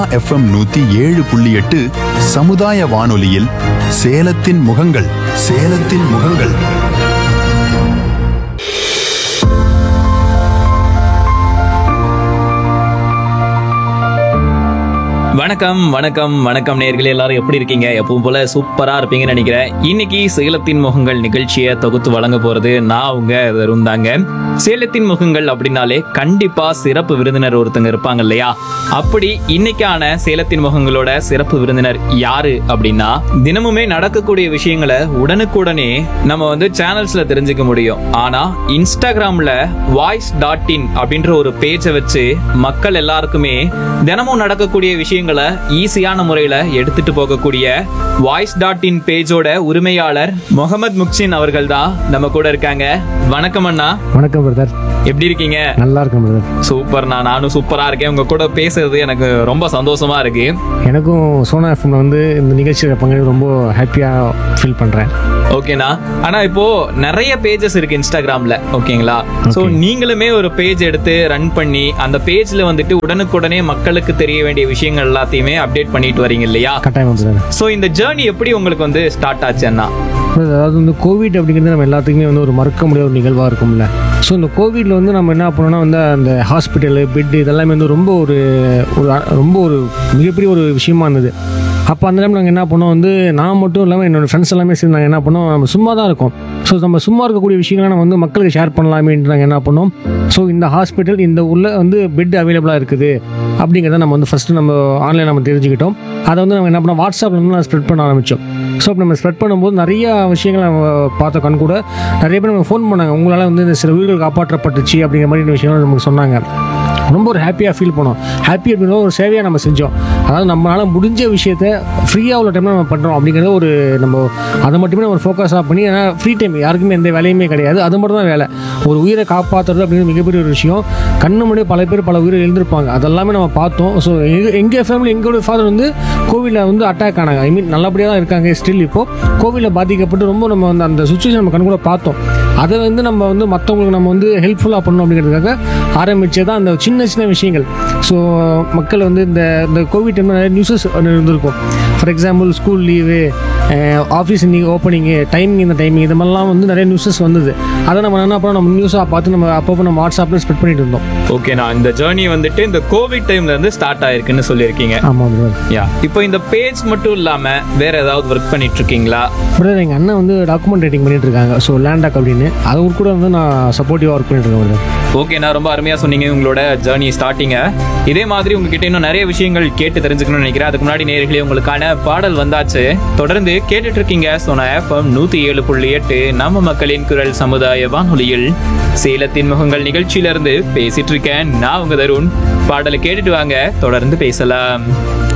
FM நூத்தி ஏழு புள்ளி எட்டு சமுதாய வானொலியில் சேலத்தின் முகங்கள் சேலத்தின் முகங்கள் வணக்கம் வணக்கம் வணக்கம் நேர்களே எல்லாரும் எப்படி இருக்கீங்க எப்பவும் போல சூப்பரா இருப்பீங்கன்னு நினைக்கிறேன் இன்னைக்கு சேலத்தின் முகங்கள் நிகழ்ச்சியை தொகுத்து வழங்க போறது நான் உங்க இருந்தாங்க சேலத்தின் முகங்கள் அப்படின்னாலே கண்டிப்பா சிறப்பு விருந்தினர் ஒருத்தங்க இருப்பாங்க இல்லையா அப்படி இன்னைக்கான சேலத்தின் முகங்களோட சிறப்பு விருந்தினர் யாரு அப்படின்னா தினமுமே நடக்கக்கூடிய விஷயங்களை உடனுக்குடனே நம்ம வந்து சேனல்ஸ்ல தெரிஞ்சுக்க முடியும் ஆனா இன்ஸ்டாகிராம்ல வாய்ஸ் டாட் இன் அப்படின்ற ஒரு பேஜை வச்சு மக்கள் எல்லாருக்குமே தினமும் நடக்கக்கூடிய விஷயங்களை ஈஸியான முறையில எடுத்துட்டு போகக்கூடிய வாய்ஸ் டாட் இன் பேஜோட உரிமையாளர் முகமது முக்சின் அவர்கள் தான் நம்ம கூட இருக்காங்க வணக்கம் அண்ணா வணக்கம் பிரதர் எப்படி இருக்கீங்க நல்லா இருக்கேன் பிரதர் சூப்பர்ண்ணா நானும் சூப்பரா இருக்கேன் உங்க கூட பேசுறது எனக்கு ரொம்ப சந்தோஷமா இருக்கு எனக்கும் சோனா எஃப்எம்ல வந்து இந்த நிகழ்ச்சியில் பங்கெடுக்க ரொம்ப ஹாப்பியாக ஃபீல் பண்ணுறேன் ஓகேண்ணா ஆனா இப்போ நிறைய பேஜஸ் இருக்கு இன்ஸ்டாகிராம்ல ஓகேங்களா சோ நீங்களுமே ஒரு பேஜ் எடுத்து ரன் பண்ணி அந்த பேஜ்ல வந்துட்டு உடனுக்குடனே மக்களுக்கு தெரிய வேண்டிய விஷயங்கள் எல்லாத்தையுமே அப்டேட் பண்ணிட்டு வரீங்க இல்லையா கட்டாயம் பிரதர் சோ இந்த ஜேர்னி எப்படி உங்களுக்கு வந்து ஸ்டார்ட் ஆச்சு அண்ணா பிரதர் அதாவது வந்து கோவிட் அப்படிங்கிறது நம்ம எல்லாத்துக்குமே வந்து ஒரு மறக்க முடியாத ஒரு நிகழ்வாக இருக்கும்ல ஸோ இந்த கோவிட்ல வந்து நம்ம என்ன பண்ணோம்னா வந்து அந்த ஹாஸ்பிட்டலு பெட்டு இதெல்லாமே வந்து ரொம்ப ஒரு ஒரு அ- ரொம்ப ஒரு மிகப்பெரிய ஒரு விஷயமா இருந்தது அப்போ அந்த டைம் நாங்கள் என்ன பண்ணோம் வந்து நான் மட்டும் இல்லாமல் என்னோட ஃப்ரெண்ட்ஸ் எல்லாமே சேர்ந்து நாங்கள் என்ன பண்ணோம் நம்ம சும்மா தான் இருக்கோம் ஸோ நம்ம சும்மா இருக்கக்கூடிய விஷயங்களை நம்ம வந்து மக்களுக்கு ஷேர் பண்ணலாமேன்ட்டு நாங்கள் என்ன பண்ணோம் ஸோ இந்த ஹாஸ்பிட்டல் இந்த உள்ள வந்து பெட் அவைலபிளாக இருக்குது அப்படிங்கிறத நம்ம வந்து ஃபஸ்ட்டு நம்ம ஆன்லைன் நம்ம தெரிஞ்சுக்கிட்டோம் அதை வந்து நம்ம என்ன பண்ணோம் வாட்ஸ்அப்பில் வந்து நான் ஸ்ப்ரெட் பண்ண ஆரம்பித்தோம் ஸோ அப்போ நம்ம ஸ்ப்ரெட் பண்ணும்போது நிறைய விஷயங்களை நம்ம பார்த்த கண் கூட நிறைய பேர் நம்ம ஃபோன் பண்ணாங்க உங்களால் வந்து இந்த சில உயிர்கள் காப்பாற்றப்பட்டுச்சு அப்படிங்கிற மாதிரி விஷயங்கள் நமக்கு சொன்னாங்க ரொம்ப ஒரு ஹாப்பியாக ஃபீல் பண்ணோம் ஹாப்பி அப்படிங்கிற ஒரு சேவையாக நம்ம செஞ்சோம் அதாவது நம்மளால் முடிஞ்ச விஷயத்த ஃப்ரீயாக உள்ள டைமில் நம்ம பண்ணுறோம் அப்படிங்கிறத ஒரு நம்ம அதை மட்டுமே நம்ம ஃபோக்கஸாக பண்ணி ஏன்னா ஃப்ரீ டைம் யாருக்குமே எந்த வேலையுமே கிடையாது அது மட்டும் தான் வேலை ஒரு உயிரை காப்பாற்றுறது அப்படிங்கிறது மிகப்பெரிய ஒரு விஷயம் கண்ணு முன்னாடி பல பேர் பல உயிரை எழுந்திருப்பாங்க அதெல்லாமே நம்ம பார்த்தோம் ஸோ எங்கள் எங்கள் ஃபேமிலி எங்களோட ஃபாதர் வந்து கோவிலில் வந்து அட்டாக் ஆனாங்க ஐ மீன் நல்லபடியாக தான் இருக்காங்க ஸ்டில் இப்போ கோவிலில் பாதிக்கப்பட்டு ரொம்ப நம்ம வந்து அந்த சுச்சுவேஷன் நம்ம கண் கூட பார்த்தோம் அதை வந்து நம்ம வந்து மற்றவங்களுக்கு நம்ம வந்து ஹெல்ப்ஃபுல்லாக பண்ணணும் அப்படிங்கிறதுக்காக ஆரம்பிச்சது தான் அந்த சின்ன சின்ன விஷயங்கள் ஸோ மக்கள் வந்து இந்த இந்த கோவிட் டைமில் நிறைய நியூஸஸ் இருந்திருக்கும் for example school leave office இன்னைக்கு ஓப்பனிங்கு டைமிங் இந்த டைமிங் இது மாதிரிலாம் வந்து நிறைய நியூஸஸ் வந்தது அதை நம்ம என்ன பண்ணோம் நம்ம நியூஸாக பார்த்து நம்ம அப்பப்போ நம்ம வாட்ஸ்அப்பில் ஸ்ப்ரெட் பண்ணிட்டு இருந்தோம் ஓகேண்ணா இந்த ஜேர்னி வந்துட்டு இந்த கோவிட் டைம்ல இருந்து ஸ்டார்ட் ஆயிருக்குன்னு சொல்லியிருக்கீங்க ஆமாம் பிரதர் யா இப்போ இந்த பேஜ் மட்டும் இல்லாம வேற ஏதாவது ஒர்க் பண்ணிட்டு இருக்கீங்களா பிரதர் எங்கள் அண்ணன் வந்து டாக்குமெண்ட் ரைட்டிங் பண்ணிட்டு இருக்காங்க ஸோ லேண்டாக் அப்படின்னு அது கூட வந்து நான் சப்போர்ட்டிவாக ஒர்க் பண்ணிட்டு இருக்கேன் பிரதர் ஓகேண்ணா ரொம்ப அருமையா சொன்னீங்க உங்களோட ஜேர்னி ஸ்டார்டிங்க இதே மாதிரி உங்ககிட்ட இன்னும் நிறைய விஷயங்கள் கேட்டு தெரிஞ்சுக்கணும்னு நினைக்கிறேன் அதுக்கு முன்னாடி நேர்களே உங்களுக்கான பாடல் வந்தாச்சு தொடர்ந்து கேட்டுட்டு இருக்கீங்க சொன்ன எஃப்எம் நூத்தி ஏழு புள்ளி எட்டு நம்ம மக்களின் குரல் சமுதாய வானொலியில் சேலத்தின் முகங்கள் நிகழ்ச்சியில இருந்து பேசிட்டு இருக்கேன் நான் உங்க தருண் பாடலை கேட்டுட்டு வாங்க தொடர்ந்து பேசலாம்